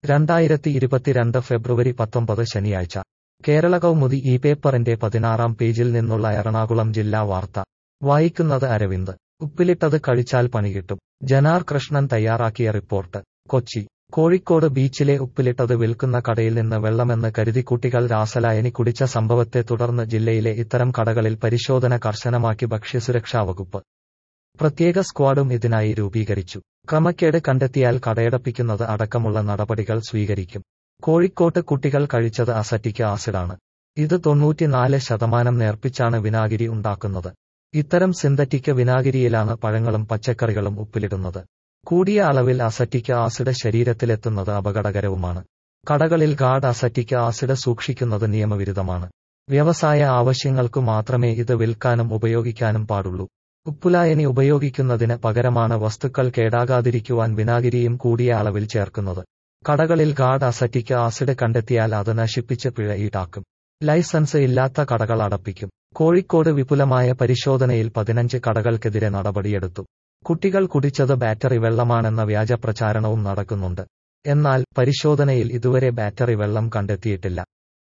രണ്ടായിരത്തി ഇരുപത്തിരണ്ട് ഫെബ്രുവരി പത്തൊമ്പത് ശനിയാഴ്ച കേരള കൗമുദി ഈ പേപ്പറിന്റെ പതിനാറാം പേജിൽ നിന്നുള്ള എറണാകുളം ജില്ലാ വാർത്ത വായിക്കുന്നത് അരവിന്ദ് ഉപ്പിലിട്ടത് കഴിച്ചാൽ പണികിട്ടും ജനാർ കൃഷ്ണൻ തയ്യാറാക്കിയ റിപ്പോർട്ട് കൊച്ചി കോഴിക്കോട് ബീച്ചിലെ ഉപ്പിലിട്ടത് വിൽക്കുന്ന കടയിൽ നിന്ന് വെള്ളമെന്ന് കരുതി കുട്ടികൾ രാസലായനി കുടിച്ച സംഭവത്തെ തുടർന്ന് ജില്ലയിലെ ഇത്തരം കടകളിൽ പരിശോധന കർശനമാക്കി ഭക്ഷ്യസുരക്ഷാ വകുപ്പ് പ്രത്യേക സ്ക്വാഡും ഇതിനായി രൂപീകരിച്ചു ക്രമക്കേട് കണ്ടെത്തിയാൽ കടയടപ്പിക്കുന്നത് അടക്കമുള്ള നടപടികൾ സ്വീകരിക്കും കോഴിക്കോട്ട് കുട്ടികൾ കഴിച്ചത് അസറ്റിക് ആസിഡാണ് ഇത് തൊണ്ണൂറ്റിനാല് ശതമാനം നേർപ്പിച്ചാണ് വിനാഗിരി ഉണ്ടാക്കുന്നത് ഇത്തരം സിന്തറ്റിക് വിനാഗിരിയിലാണ് പഴങ്ങളും പച്ചക്കറികളും ഉപ്പിലിടുന്നത് കൂടിയ അളവിൽ അസറ്റിക് ആസിഡ് ശരീരത്തിലെത്തുന്നത് അപകടകരവുമാണ് കടകളിൽ ഗാഡ് അസറ്റിക് ആസിഡ് സൂക്ഷിക്കുന്നത് നിയമവിരുദ്ധമാണ് വ്യവസായ ആവശ്യങ്ങൾക്കു മാത്രമേ ഇത് വിൽക്കാനും ഉപയോഗിക്കാനും പാടുള്ളൂ ഉപ്പുലായനി ഉപയോഗിക്കുന്നതിന് പകരമാണ് വസ്തുക്കൾ കേടാകാതിരിക്കുവാൻ വിനാഗിരിയും കൂടിയ അളവിൽ ചേർക്കുന്നത് കടകളിൽ ഗാഡ് അസറ്റിക് ആസിഡ് കണ്ടെത്തിയാൽ അത് നശിപ്പിച്ച് പിഴ ഈടാക്കും ലൈസൻസ് ഇല്ലാത്ത കടകൾ അടപ്പിക്കും കോഴിക്കോട് വിപുലമായ പരിശോധനയിൽ പതിനഞ്ച് കടകൾക്കെതിരെ നടപടിയെടുത്തു കുട്ടികൾ കുടിച്ചത് ബാറ്ററി വെള്ളമാണെന്ന വ്യാജ പ്രചാരണവും നടക്കുന്നുണ്ട് എന്നാൽ പരിശോധനയിൽ ഇതുവരെ ബാറ്ററി വെള്ളം കണ്ടെത്തിയിട്ടില്ല